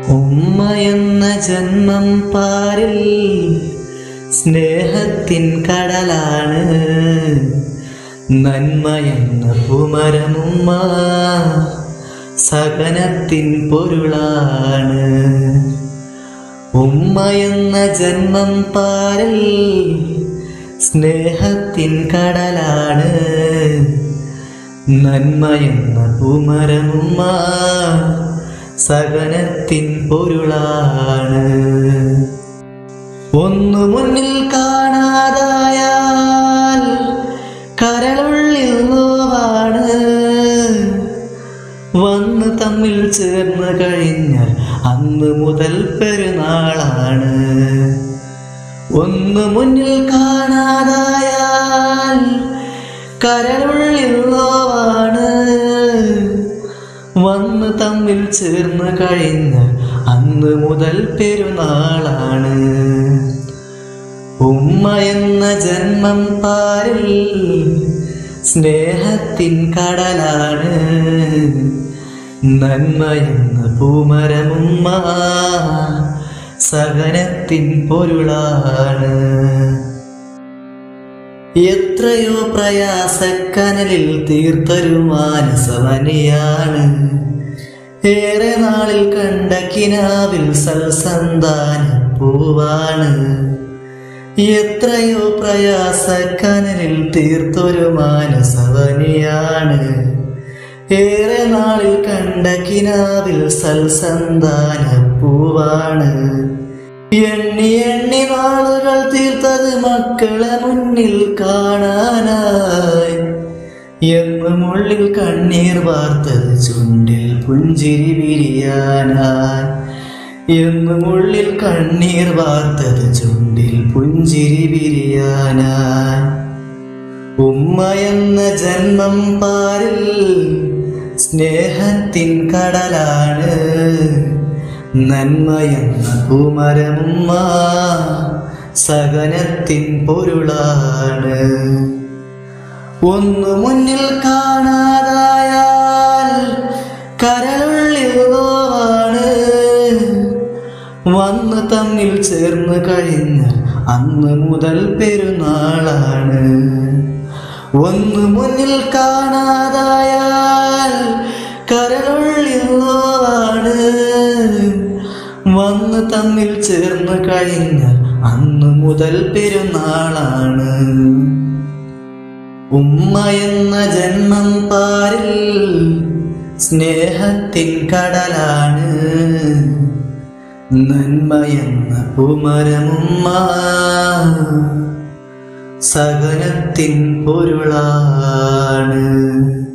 ഉമ്മ എന്ന ജന്മം പാരിൽ സ്നേഹത്തിൻ കടലാണ് നന്മ എന്ന പൂമരമുമ്മ സകനത്തിൻ പൊരുളാണ് ഉമ്മ എന്ന ജന്മം പാരിൽ സ്നേഹത്തിൻ കടലാണ് നന്മ എന്ന പൂമരമുമ്മ സകനത്തിൻ പൊരുളാണ് ഒന്നു മുന്നിൽ കാണാതായാൽ കരളുള്ളിൽ നോവാണ് വന്ന് തമ്മിൽ ചേർന്ന് കഴിഞ്ഞാൽ അന്ന് മുതൽ പെരുന്നാളാണ് ഒന്ന് മുന്നിൽ കാണാതായാൽ കരളുള്ളിൽ നോവാണ് വന്ന് തമ്മിൽ ചേർന്ന് കഴിഞ്ഞാൽ അന്ന് മുതൽ പെരുന്നാളാണ് ഉമ്മ എന്ന ജന്മം പാരിൽ സ്നേഹത്തിൻ കടലാണ് നന്മ എന്ന പൂമരമുമ്മ സഹനത്തിൻ പൊരുളാണ് എത്രയോ പ്രയാസക്കനലിൽ തീർത്തൊരു മാനസവനിയാണ് ഏറെ നാളിൽ കണ്ട കിനാവിൽ സൽസന്താന പൂവാണ് എത്രയോ പ്രയാസക്കനലിൽ തീർത്തൊരു മാനസവനിയാണ് ഏറെ നാളിൽ കണ്ട കിനാവിൽ സൽസന്താന പൂവാണ് എണ്ണി എണ്ണി നാളുകൾ തീർത്തത് മക്കളെ മുന്നിൽ കാണാനായി എന്നും ഉള്ളിൽ കണ്ണീർ വാർത്തത് ചുണ്ടിൽ പുഞ്ചിരി വിരിയാനായി എന്നും ഉള്ളിൽ കണ്ണീർ വാർത്തത് ചുണ്ടിൽ പുഞ്ചിരി വിരിയാനായി ഉമ്മ എന്ന ജന്മം പാരിൽ സ്നേഹത്തിൻ കടലാണ് നന്മ എന്ന പൂമരമുമ്മ സകനത്തിൻ പൊരുളാണ് ഒന്ന് മുന്നിൽ കാണാതായാൽ കരളുള്ളിൽ നോവാണ് വന്ന് തമ്മിൽ ചേർന്ന് കഴിഞ്ഞ അന്ന് മുതൽ പെരുന്നാളാണ് ഒന്ന് മുന്നിൽ കാണാതായാൽ കരളുള്ളിൽ നോവാണ് വന്ന് തമ്മിൽ ചേർന്ന് കഴിഞ്ഞ അന്ന് മുതൽ പെരുന്നാളാണ് ഉമ്മ എന്ന ജന്മം പാരിൽ സ്നേഹത്തിൻ കടലാണ് നന്മ എന്ന പൂമരമുമ്മ സകനത്തിൻ പൊരുളാണ്